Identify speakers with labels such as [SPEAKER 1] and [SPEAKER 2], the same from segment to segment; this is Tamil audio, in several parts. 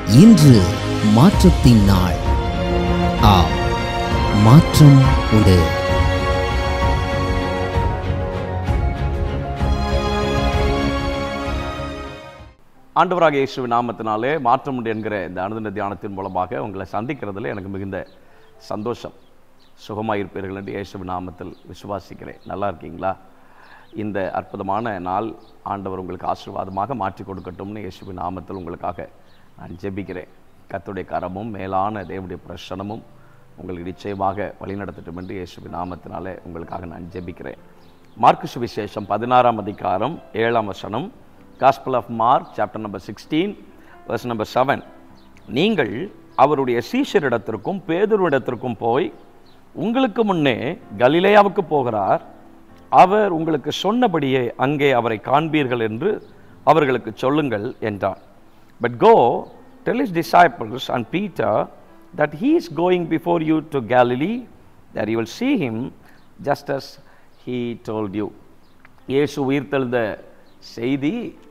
[SPEAKER 1] இன்று மாற்றத்தின் நாள் ஆம் மாற்றம் உண்டு
[SPEAKER 2] ஆண்டவராக இயேசுவின் நாமத்தினாலே மாற்றம் உண்டு என்கிற இந்த அனுதின தியானத்தின் மூலமாக உங்களை சந்திக்கிறதுல எனக்கு மிகுந்த சந்தோஷம் சுகமாக இருப்பீர்கள் என்று இயேசுவின் நாமத்தில் விசுவாசிக்கிறேன் நல்லா இருக்கீங்களா இந்த அற்புதமான நாள் ஆண்டவர் உங்களுக்கு ஆசீர்வாதமாக மாற்றி கொடுக்கட்டும்னு இயேசுவின் நாமத்தில் உங்களுக்காக நான் ஜெபிக்கிறேன் கர்த்தருடைய கரமும் மேலான தேவனுடைய பிரசனமும் உங்களுக்கு நிச்சயமாக வழிநடத்தட்டும் என்று இயேசுவின் நாமத்தினாலே உங்களுக்காக நான் ஜெபிக்கிறேன் மார்க்கு சுவிசேஷம் பதினாறாம் அதிகாரம் ஏழாம் வசனம் gospel of Mark chapter number sixteen verse number seven நீங்கள் அவருடைய சீஷரிடத்திற்கும் பேதுருவிடத்திற்கும் போய் உங்களுக்கு முன்னே கலிலேயாவுக்கு போகிறார் அவர் உங்களுக்கு சொன்னபடியே அங்கே அவரை காண்பீர்கள் என்று அவர்களுக்கு சொல்லுங்கள் என்றார் but go tell his disciples and Peter that he is going before you to Galilee that you will see him just as he told you இயேசு உயிர்த்தெழுந்த செய்தி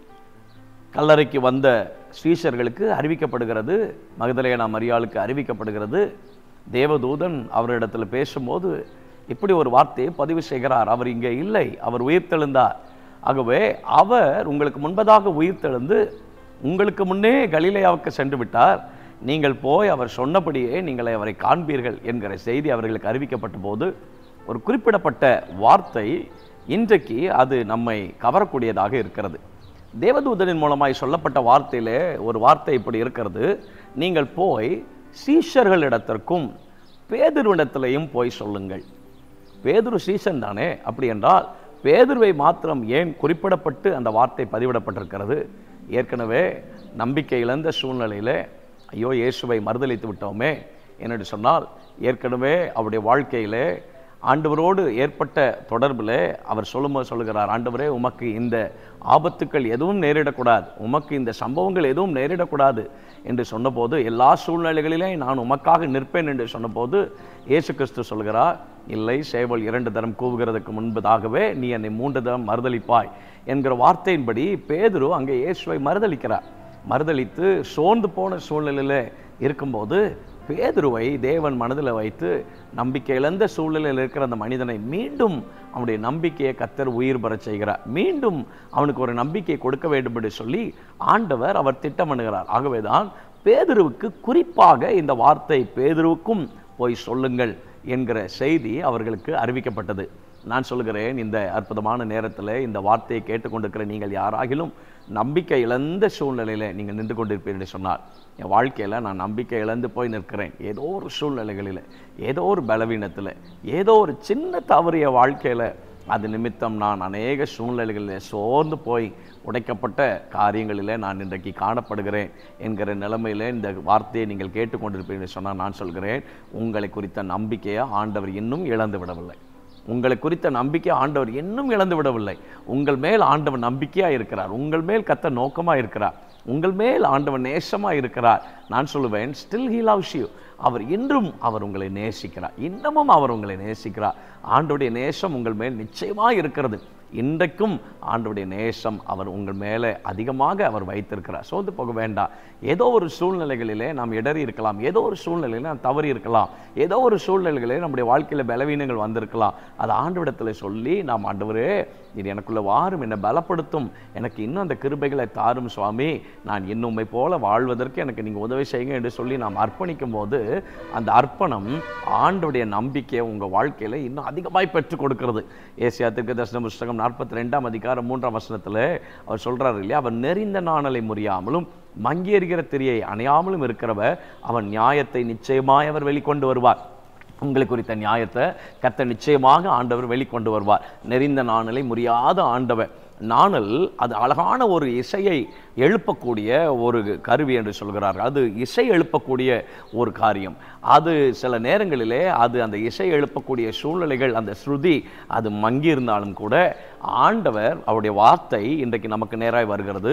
[SPEAKER 2] கல்லறைக்கு வந்த ஸ்ரீஷர்களுக்கு அறிவிக்கப்படுகிறது மகதலேனா மரியாளுக்கு அறிவிக்கப்படுகிறது தேவதூதன் அவரிடத்தில் பேசும்போது இப்படி ஒரு வார்த்தையை பதிவு செய்கிறார் அவர் இங்கே இல்லை அவர் உயிர்த்தெழுந்தார் ஆகவே அவர் உங்களுக்கு முன்பதாக உயிர்த்தெழுந்து உங்களுக்கு முன்னே கலிலேயாவுக்கு சென்று விட்டார் நீங்கள் போய் அவர் சொன்னபடியே நீங்கள் அவரை காண்பீர்கள் என்கிற செய்தி அவர்களுக்கு அறிவிக்கப்பட்ட போது ஒரு குறிப்பிடப்பட்ட வார்த்தை இன்றைக்கு அது நம்மை கவரக்கூடியதாக இருக்கிறது தேவதூதனின் மூலமாய் சொல்லப்பட்ட வார்த்தையிலே ஒரு வார்த்தை இப்படி இருக்கிறது நீங்கள் போய் சீஷர்களிடத்திற்கும் பேதுருவிடத்திலையும் போய் சொல்லுங்கள் பேதுரு சீசன் தானே அப்படி என்றால் பேதுருவை மாத்திரம் ஏன் குறிப்பிடப்பட்டு அந்த வார்த்தை பதிவிடப்பட்டிருக்கிறது ஏற்கனவே நம்பிக்கை இழந்த சூழ்நிலையிலே ஐயோ இயேசுவை மறுதளித்து விட்டோமே என்னென்று சொன்னால் ஏற்கனவே அவருடைய வாழ்க்கையிலே ஆண்டவரோடு ஏற்பட்ட தொடர்பில் அவர் சொல்லும்போது சொல்லுகிறார் ஆண்டவரே உமக்கு இந்த ஆபத்துக்கள் எதுவும் நேரிடக்கூடாது உமக்கு இந்த சம்பவங்கள் எதுவும் நேரிடக்கூடாது என்று சொன்னபோது எல்லா சூழ்நிலைகளிலே நான் உமக்காக நிற்பேன் என்று சொன்னபோது இயேசு கிறிஸ்து சொல்கிறார் இல்லை சேவல் இரண்டு தரம் கூவுகிறதுக்கு முன்பதாகவே நீ என்னை மூன்று தரம் மறுதளிப்பாய் என்கிற வார்த்தையின்படி பேதுரு அங்கே இயேசுவை மறுதளிக்கிறார் மறுதளித்து சோர்ந்து போன சூழ்நிலையில் இருக்கும்போது பேதுருவை தேவன் மனதில் வைத்து நம்பிக்கை இழந்த சூழ்நிலையில் இருக்கிற அந்த மனிதனை மீண்டும் அவனுடைய நம்பிக்கையை கத்தர் உயிர் பெறச் செய்கிறார் மீண்டும் அவனுக்கு ஒரு நம்பிக்கை கொடுக்க வேண்டும் என்று சொல்லி ஆண்டவர் அவர் திட்டமிடுகிறார் ஆகவேதான் பேதுருவுக்கு குறிப்பாக இந்த வார்த்தை பேதுருவுக்கும் போய் சொல்லுங்கள் என்கிற செய்தி அவர்களுக்கு அறிவிக்கப்பட்டது நான் சொல்கிறேன் இந்த அற்புதமான நேரத்தில் இந்த வார்த்தையை கேட்டுக்கொண்டிருக்கிற நீங்கள் யாராகிலும் நம்பிக்கை இழந்த சூழ்நிலையில் நீங்கள் நின்று கொண்டிருப்பீர்கள் என்று சொன்னார் என் வாழ்க்கையில் நான் நம்பிக்கை இழந்து போய் நிற்கிறேன் ஏதோ ஒரு சூழ்நிலைகளில் ஏதோ ஒரு பலவீனத்தில் ஏதோ ஒரு சின்ன தவறிய வாழ்க்கையில் அது நிமித்தம் நான் அநேக சூழ்நிலைகளில் சோர்ந்து போய் உடைக்கப்பட்ட காரியங்களில் நான் இன்றைக்கு காணப்படுகிறேன் என்கிற நிலைமையில் இந்த வார்த்தையை நீங்கள் கேட்டுக்கொண்டிருப்பீர்கள் சொன்னால் நான் சொல்கிறேன் உங்களை குறித்த நம்பிக்கையை ஆண்டவர் இன்னும் இழந்து விடவில்லை உங்களை குறித்த நம்பிக்கை ஆண்டவர் இன்னும் இழந்து விடவில்லை உங்கள் மேல் ஆண்டவர் நம்பிக்கையாக இருக்கிறார் உங்கள் மேல் கத்த நோக்கமாக இருக்கிறார் உங்கள் மேல் ஆண்டவர் நேசமாக இருக்கிறார் நான் சொல்லுவேன் ஸ்டில் ஹீ லவ்ஸ் யூ அவர் இன்றும் அவர் உங்களை நேசிக்கிறார் இன்னமும் அவர் உங்களை நேசிக்கிறார் ஆண்டோடைய நேசம் உங்கள் மேல் நிச்சயமாக இருக்கிறது இன்றைக்கும் ஆண்டவுடைய நேசம் அவர் உங்கள் மேலே அதிகமாக அவர் வைத்திருக்கிறார் சோர்ந்து போக வேண்டாம் ஏதோ ஒரு சூழ்நிலைகளிலே நாம் இடறி இருக்கலாம் ஏதோ ஒரு சூழ்நிலையில் நாம் தவறி இருக்கலாம் ஏதோ ஒரு சூழ்நிலைகளிலே நம்முடைய வாழ்க்கையில் பலவீனங்கள் வந்திருக்கலாம் அது ஆண்டவிடத்தில் சொல்லி நாம் ஆண்டவரே இது எனக்குள்ள வாரும் என்னை பலப்படுத்தும் எனக்கு இன்னும் அந்த கிருபைகளை தாரும் சுவாமி நான் இன்னும் உம்மை போல வாழ்வதற்கு எனக்கு நீங்கள் உதவி செய்யுங்க என்று சொல்லி நாம் அர்ப்பணிக்கும் போது அந்த அர்ப்பணம் ஆண்டவுடைய நம்பிக்கையை உங்கள் வாழ்க்கையில் இன்னும் அதிகமாய் பெற்றுக் கொடுக்கிறது ஏசியா திருக்கு தர்சன புஸ்தகம் நாற்பத்தி ரெண்டாம் அதிகாரம் மூன்றாம் வசனத்தில் அவர் சொல்றாரு இல்லையா அவர் நெறிந்த நாணலை முறியாமலும் மங்கி எறிகிற திரியை அணையாமலும் இருக்கிறவர் அவன் நியாயத்தை நிச்சயமாய் அவர் வெளிக்கொண்டு வருவார் உங்களை குறித்த நியாயத்தை கத்த நிச்சயமாக ஆண்டவர் வெளிக்கொண்டு வருவார் நெறிந்த நாணலை முறியாத ஆண்டவர் நாணல் அது அழகான ஒரு இசையை எழுப்பக்கூடிய ஒரு கருவி என்று சொல்கிறார்கள் அது இசை எழுப்பக்கூடிய ஒரு காரியம் அது சில நேரங்களிலே அது அந்த இசை எழுப்பக்கூடிய சூழ்நிலைகள் அந்த ஸ்ருதி அது மங்கி இருந்தாலும் கூட ஆண்டவர் அவருடைய வார்த்தை இன்றைக்கு நமக்கு நேராய் வருகிறது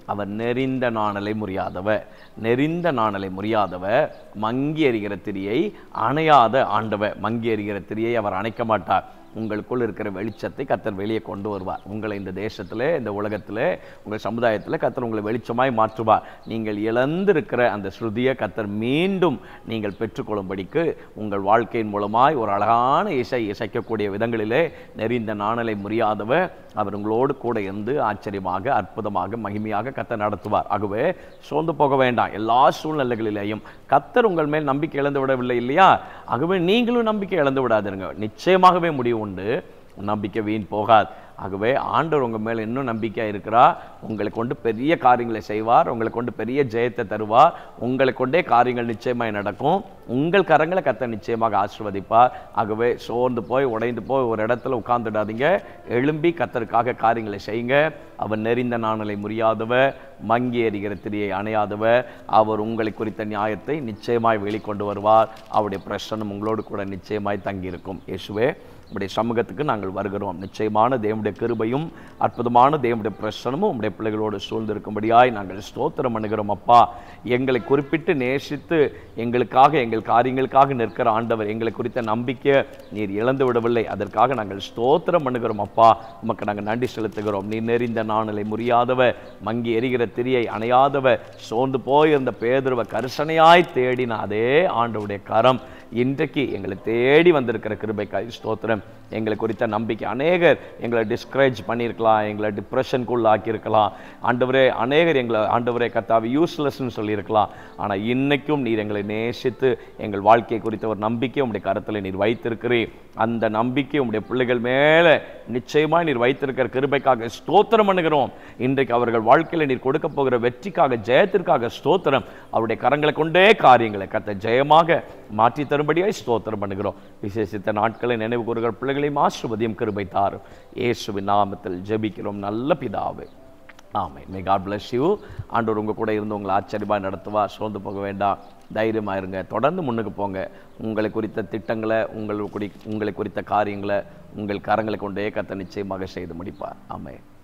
[SPEAKER 2] அவர் நெறிந்த நாணலை முறியாதவ நெறிந்த நாணலை முறியாதவ மங்கி எறிகிற திரியை அணையாத ஆண்டவ மங்கி எறிகிற திரியை அவர் அணைக்க மாட்டார் உங்களுக்குள் இருக்கிற வெளிச்சத்தை கத்தர் வெளியே கொண்டு வருவார் உங்களை இந்த தேசத்தில் இந்த உலகத்தில் உங்கள் சமுதாயத்தில் கத்தர் உங்களை வெளிச்சமாய் மாற்றுவார் நீங்கள் இழந்திருக்கிற அந்த ஸ்ருதியை கத்தர் மீண்டும் நீங்கள் பெற்றுக்கொள்ளும்படிக்கு உங்கள் வாழ்க்கையின் மூலமாய் ஒரு அழகான இசை இசைக்கக்கூடிய விதங்களிலே நெறிந்த நாணலை முறியாதவ அவர் உங்களோடு கூட இருந்து ஆச்சரியமாக அற்புதமாக மகிமையாக கத்தர் நடத்துவார் ஆகவே சோர்ந்து போக வேண்டாம் எல்லா சூழ்நிலைகளிலேயும் கத்தர் உங்கள் மேல் நம்பிக்கை இழந்து விடவில்லை இல்லையா ஆகவே நீங்களும் நம்பிக்கை இழந்து விடாதீங்க நிச்சயமாகவே முடிவு உண்டு நம்பிக்கை வீண் போகாது ஆகவே ஆண்டவர் உங்கள் மேலே இன்னும் நம்பிக்கையாக இருக்கிறா உங்களை கொண்டு பெரிய காரியங்களை செய்வார் உங்களை கொண்டு பெரிய ஜெயத்தை தருவார் உங்களை கொண்டே காரியங்கள் நிச்சயமாய் நடக்கும் உங்கள் கரங்களை கத்த நிச்சயமாக ஆசிர்வதிப்பார் ஆகவே சோர்ந்து போய் உடைந்து போய் ஒரு இடத்துல உட்கார்ந்துடாதீங்க எழும்பி கத்தருக்காக காரியங்களை செய்யுங்க அவர் நெறிந்த நாணலை முறியாதவ மங்கி எறிகிற திரியை அணையாதவ அவர் உங்களை குறித்த நியாயத்தை நிச்சயமாய் வெளிக்கொண்டு வருவார் அவருடைய பிரசனம் உங்களோடு கூட நிச்சயமாய் தங்கியிருக்கும் இயேசுவே உடைய சமூகத்துக்கு நாங்கள் வருகிறோம் நிச்சயமான தேவனுடைய கிருபையும் அற்புதமான தேவனுடைய பிரசனமும் உடைய பிள்ளைகளோடு சூழ்ந்திருக்கும்படியாய் நாங்கள் ஸ்தோத்திரம் பண்ணுகிறோம் அப்பா எங்களை குறிப்பிட்டு நேசித்து எங்களுக்காக எங்கள் காரியங்களுக்காக நிற்கிற ஆண்டவர் எங்களை குறித்த நம்பிக்கை நீர் இழந்து விடவில்லை அதற்காக நாங்கள் ஸ்தோத்திரம் பண்ணுகிறோம் அப்பா உமக்கு நாங்கள் நன்றி செலுத்துகிறோம் நீர் நெறிந்த நாணலை முறியாதவ மங்கி எரிகிற திரியை அணையாதவ சோர்ந்து போயிருந்த பேதுருவ கரிசனையாய் தேடின அதே ஆண்டவுடைய கரம் இன்றைக்கு எங்களை தேடி வந்திருக்கிற கிருபைக்காய் ஸ்தோத்திரம் எங்களை குறித்த நம்பிக்கை அநேகர் எங்களை டிஸ்கரேஜ் பண்ணியிருக்கலாம் எங்களை டிப்ரெஷனுக்குள்ள ஆக்கியிருக்கலாம் ஆண்டவரே அநேகர் எங்களை ஆண்டவரே கத்தாவி யூஸ்லெஸ்ன்னு சொல்லியிருக்கலாம் ஆனால் இன்னைக்கும் நீர் எங்களை நேசித்து எங்கள் வாழ்க்கை குறித்த ஒரு நம்பிக்கை உங்களுடைய கரத்தில் நீர் வைத்திருக்கிறீர் அந்த நம்பிக்கை உங்களுடைய பிள்ளைகள் மேலே நிச்சயமாக நீர் வைத்திருக்கிற கிருபைக்காக ஸ்தோத்திரம் பண்ணுகிறோம் இன்றைக்கு அவர்கள் வாழ்க்கையில் நீர் கொடுக்க போகிற வெற்றிக்காக ஜெயத்திற்காக ஸ்தோத்திரம் அவருடைய கரங்களை கொண்டே காரியங்களை கத்த ஜெயமாக மாற்றி தரும்படியாய் ஸ்தோத்திரம் பண்ணுகிறோம் விசேஷித்த நாட்களை நினைவு கூறுகிற பிள்ளைகளையும் ஆசிர்வதியும் கிருபை தாரும் இயேசுவின் நாமத்தில் ஜெபிக்கிறோம் நல்ல பிதாவே ஆமை மே காட் பிளஸ் யூ ஆண்டவர் உங்கள் கூட இருந்து உங்களை ஆச்சரியமாக நடத்துவா சோர்ந்து போக வேண்டாம் தைரியமாக இருங்க தொடர்ந்து முன்னுக்கு போங்க உங்களை குறித்த திட்டங்களை உங்கள் குறி உங்களை குறித்த காரியங்களை உங்கள் கரங்களை கொண்டே கத்த நிச்சயமாக செய்து முடிப்பார் ஆமை